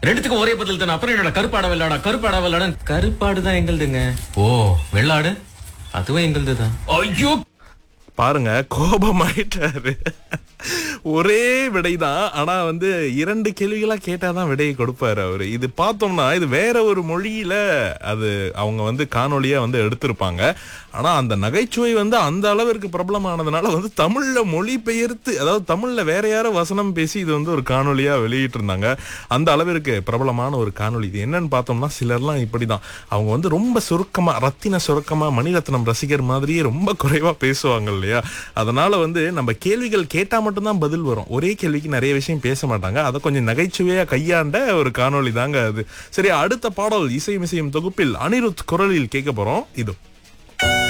ரெண்டுத்துக்கும் ஒரே பதில் தானே அப்புறம் என்னோட கருப்பாட வெள்ளாடா கருப்பாட வெள்ளாடா கருப்பாடு தான் எங்களுதுங்க ஓ வெள்ளாடு அதுவும் எங்களுது தான் ஐயோ பாருங்க கோபமாயிட்டாரு ஒரே விடைதான் ஆனா வந்து இரண்டு கேள்விகளா கேட்டாதான் விடையை கொடுப்பாரு அவரு இது பார்த்தோம்னா இது வேற ஒரு மொழியில அது அவங்க வந்து காணொளியா வந்து எடுத்திருப்பாங்க ஆனா அந்த நகைச்சுவை வந்து அந்த அளவிற்கு பிரபலமானதுனால வந்து தமிழ்ல மொழி பெயர்த்து அதாவது தமிழ்ல வேற யாரோ வசனம் பேசி இது வந்து ஒரு காணொளியா வெளியிட்டு இருந்தாங்க அந்த அளவிற்கு பிரபலமான ஒரு காணொளி இது என்னன்னு பார்த்தோம்னா சிலர்லாம் இப்படிதான் அவங்க வந்து ரொம்ப சுருக்கமா ரத்தின சுருக்கமா மணிரத்னம் ரசிகர் மாதிரியே ரொம்ப குறைவா பேசுவாங்க இல்லையா அதனால வந்து நம்ம கேள்விகள் கேட்டா மட்டும்தான் பதில் வரும் ஒரே கேள்விக்கு நிறைய விஷயம் பேச மாட்டாங்க அதை கொஞ்சம் நகைச்சுவையா கையாண்ட ஒரு காணொளி தாங்க அது சரி அடுத்த பாடல் இசை மிசையும் தொகுப்பில் அனிருத் குரலில் கேட்க போறோம் இது